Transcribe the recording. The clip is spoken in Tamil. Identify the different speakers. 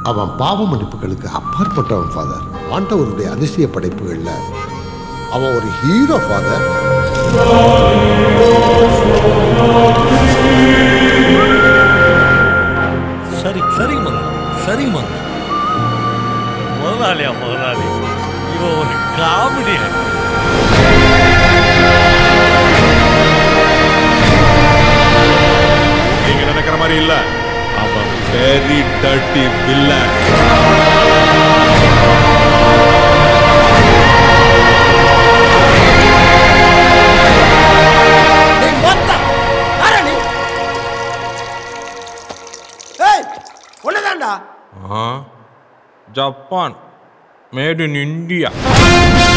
Speaker 1: அவன் பாவ மன்னிப்புகளுக்கு அப்பாற்பட்டவன் ஃபாதர் ஆண்டவருடைய அதிசய படைப்புகள்ல அவன் ஒரு ஹீரோ ஃபாதர்
Speaker 2: சரி சரி மகன் சரி மகன் முதலாளியா முதலாளி இவன் ஒரு காமெடியன்
Speaker 3: நீங்க நினைக்கிற மாதிரி இல்ல அவன் வெரி டர்ட்டி வில்லன்
Speaker 4: ஏய் ஒண்ணுதான்டா
Speaker 5: ஜப்பான் மேட் இன் இந்தியா